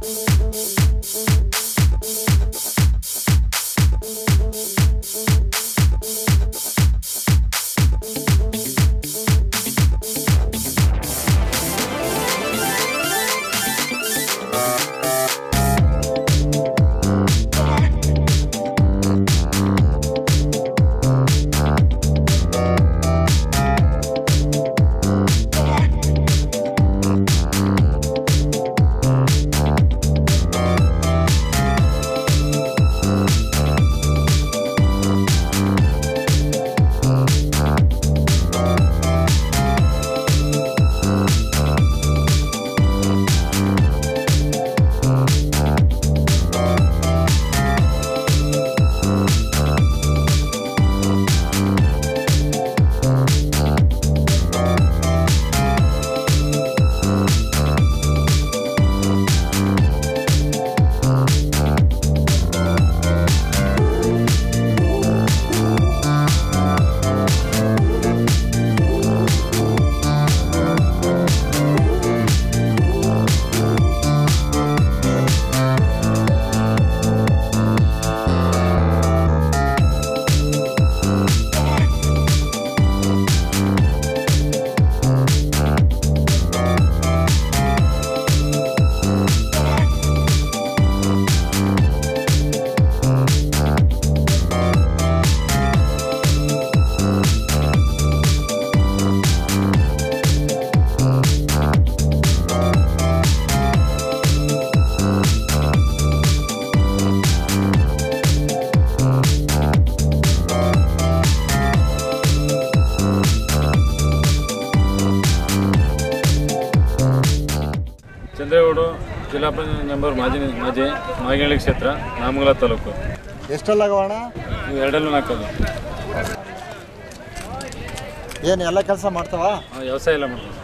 ಚಂದ್ರೇಗೌಡು ಜಿಲ್ಲಾ ಪಂಚಾಯತ್ ಮೆಂಬರ್ ಮಾಜಿ ಮಾಜಿ ಮಾಗಿನಹಳ್ಳಿ ಕ್ಷೇತ್ರ ನಾಮಗಲ ತಾಲೂಕು ಎಷ್ಟಲ್ಲಾಗವಣ ಇವು ಎರಡಲ್ಲೂ ನಾಲ್ಕಲ್ಲ ಏನು ಎಲ್ಲ ಕೆಲಸ ಮಾಡ್ತಾವ ವ್ಯವಸಾಯ ಎಲ್ಲ ಮಾಡ್ತೀವಿ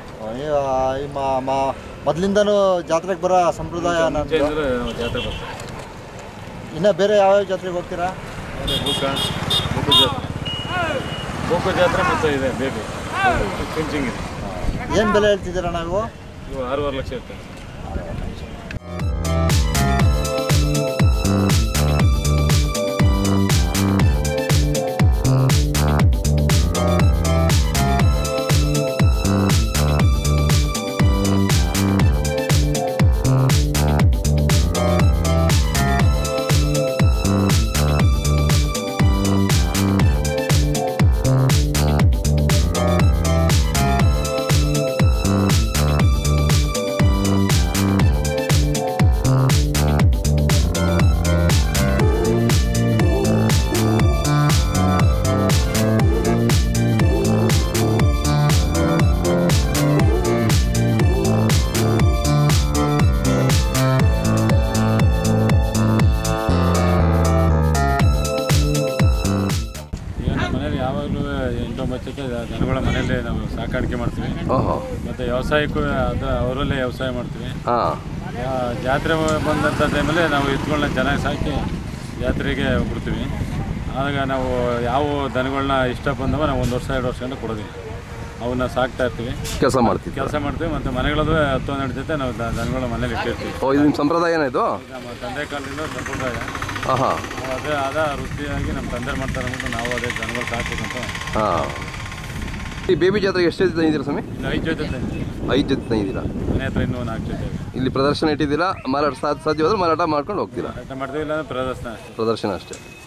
ಮೊದಲಿಂದನೂ ಜಾತ್ರೆಗೆ ಬರೋ ಸಂಪ್ರದಾಯ ಮುಂಚೆ ನಮ್ದು ಅಂದ್ರೆ ನಾವು ಜಾತ್ರೆ ಬರ್ತೀವಿ ಇನ್ನು ಬೇರೆ ಯಾವ್ಯಾವ ಜಾತ್ರೆಗೆ ಹೋಗ್ತೀರಾ ಆಮೇಲೆ ಬೂಕ ಬೂಕು ಜಾತ್ರೆ ಬೂಕು ಜಾತ್ರೆ ಮತ್ತು ಇದೆ ಬೇಬಿ ಫಿಂಚಿಂಗ್ ಇದೆ ಏನು ಬೆಲೆ ಹೇಳ್ತಿದ್ದೀರಾ ನಾವು ಇವು ಆರೂವರೆ ಲಕ್ಷ ಇರ್ತದೆ ಈಗ ನಮ್ಮ ಮನೇಲಿ ಯಾವಾಗಲೂ ಎಂಟು ಒಂಬತ್ತಕ್ಕೆ ದನಗಳ ಮನೆಯಲ್ಲೇ ನಾವು ಸಾಕಾಣಿಕೆ ಮಾಡ್ತೀವಿ ಓಹೋ ಮತ್ತು ವ್ಯವಸಾಯಕ್ಕೂ ಅದು ಅವರಲ್ಲೇ ವ್ಯವಸಾಯ ಮಾಡ್ತೀವಿ ಹಾಂ ಯಾ- ಜಾತ್ರೆ ಬಂದಂಥ ಟೈಮಲ್ಲಿ ನಾವು ಎತ್ತುಗಳನ್ನ ಚೆನ್ನಾಗಿ ಸಾಕಿ ಜಾತ್ರೆಗೆ ಬಿಡ್ತೀವಿ ಆಗ ನಾವು ಯಾವ ದನಗಳನ್ನ ಇಷ್ಟ ಬಂದವ ನಾವು ಒಂದು ವರ್ಷ ಎರಡು ವರ್ಷ ಗಂಟ ಕೊಡೋದಿಲ್ಲ ಅವನ್ನ ಸಾಕ್ತಾ ಇರ್ತೀವಿ ಕೆಲಸ ಮಾಡ್ತಿದ್ದೆ ಕೆಲಸ ಮಾಡ್ತೀವಿ ಮತ್ತು ಮನೆಗಳದ್ದು ಹತ್ತು ಹನ್ನೆರಡು ಜೊತೆ ನಾವು ದ- ದನಗಳ ಮನೇಲಿ ಇಟ್ಟಿರ್ತೀವಿ ಓ ಇದು ನಿಮ್ಮ ಸಂಪ್ರದಾಯ ಏನಿದು ನಮ್ಮ ತಂದೆ ಕಾಲದಿಂದ ಸಂಪ್ರದಾಯ ಹಾಂ ಹಾಂ ನಾವು ಅದೇ ಅದ ವೃತ್ತಿಯಾಗಿ ನಮ್ಮ ತಂದೆ ಮಾಡ್ತಾರೆ ಅಂದ್ಬಿಟ್ಟು ನಾವು ಅದೇ ದನಗಳು ಸಾಕ್ಬೇಕಂತ ಹಾಂ ಈ ಬೇಬಿ ಜಾತ್ರೆಗೆ ಎಷ್ಟು ಜೊತೆ ತಂದಿದ್ದೀರಾ ಸ್ವಾಮಿ ಇನ್ನು ಐದು ಜೊತೆ ತಂದಿದ್ದೀವಿ. ಐದು ಜೊತೆ ತಂದಿದ್ದೀರಾ ಮನೆ ಹತ್ರ ಇನ್ನೂ ನಾಲ್ಕು ಜೊತೆ ಇದೆ. ಇಲ್ಲಿ ಪ್ರದರ್ಶನ ಇಟ್ಟಿದ್ದೀರಾ ಮಾರಾಟ ಸಾಧ್ಯ ಸಾಧ್ಯವಾದ್ರೆ ಮಾರಾಟ ಮಾಡ್ಕೊಂಡು ಹೋಗ್ತೀರಾ ಮಾರಾಟ ಮಾಡ್ತೀವಿ ಇಲ್ಲಾಂದ್ರೆ ಪ್ರದರ್ಶನ ಅಷ್ಟೇ ಪ್ರದರ್ಶನ ಅಷ್ಟೇ